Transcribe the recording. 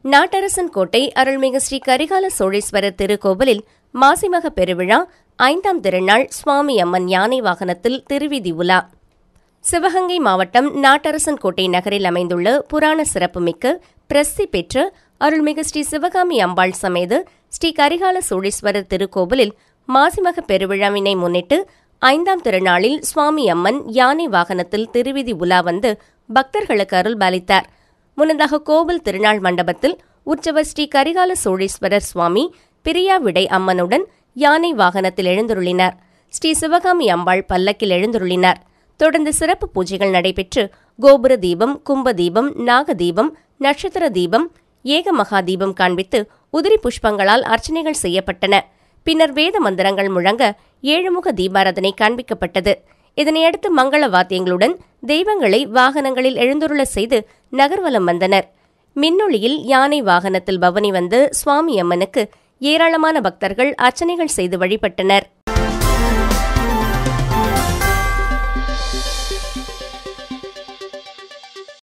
நாட்டரசன் கோட்டை அருள்மிகு ஸ்ரீ கரிகால சோழீஸ்வரர் திருக்கோவிலில் மாசிமக பெருவிழா ஐந்தாம் திருநாள் சுவாமி அம்மன் யானை வாகனத்தில் திருவிதி உலா சிவகங்கை மாவட்டம் நாட்டரசன் கோட்டை நகரில் அமைந்துள்ள புராண சிறப்புமிக்க பிரசித்தி பெற்ற அருள்மிகு ஸ்ரீ சிவகாமி அம்பாள் சமேத ஸ்ரீ கரிகால சோழீஸ்வரர் திருக்கோவிலில் மாசிமக பெருவிழாவினை முன்னிட்டு ஐந்தாம் திருநாளில் சுவாமி அம்மன் யானை வாகனத்தில் திருவிதி உலா வந்து பக்தர்களுக்கு அருள் பாலித்தார் முன்னதாக கோவில் திருநாள் மண்டபத்தில் உற்சவர் ஸ்ரீ கரிகால சோழீஸ்வரர் சுவாமி பிரியா விடை அம்மனுடன் யானை வாகனத்தில் எழுந்துருளினார் ஸ்ரீ சிவகாமி அம்பாள் பல்லக்கில் எழுந்துருளினார் தொடர்ந்து சிறப்பு பூஜைகள் நடைபெற்று கோபுர தீபம் கும்ப தீபம் நாக தீபம் நட்சத்திர தீபம் ஏக மகா தீபம் காண்பித்து உதிரி புஷ்பங்களால் அர்ச்சனைகள் செய்யப்பட்டன பின்னர் வேத மந்திரங்கள் முழங்க ஏழுமுக தீபாராதனை காண்பிக்கப்பட்டது இதனையடுத்து மங்கள வாத்தியங்களுடன் தெய்வங்களை வாகனங்களில் எழுந்துருள செய்து நகர்வலம் வந்தனர் மின்னொளியில் யானை வாகனத்தில் பவனி வந்து சுவாமி அம்மனுக்கு ஏராளமான பக்தர்கள் அர்ச்சனைகள் செய்து வழிபட்டனர்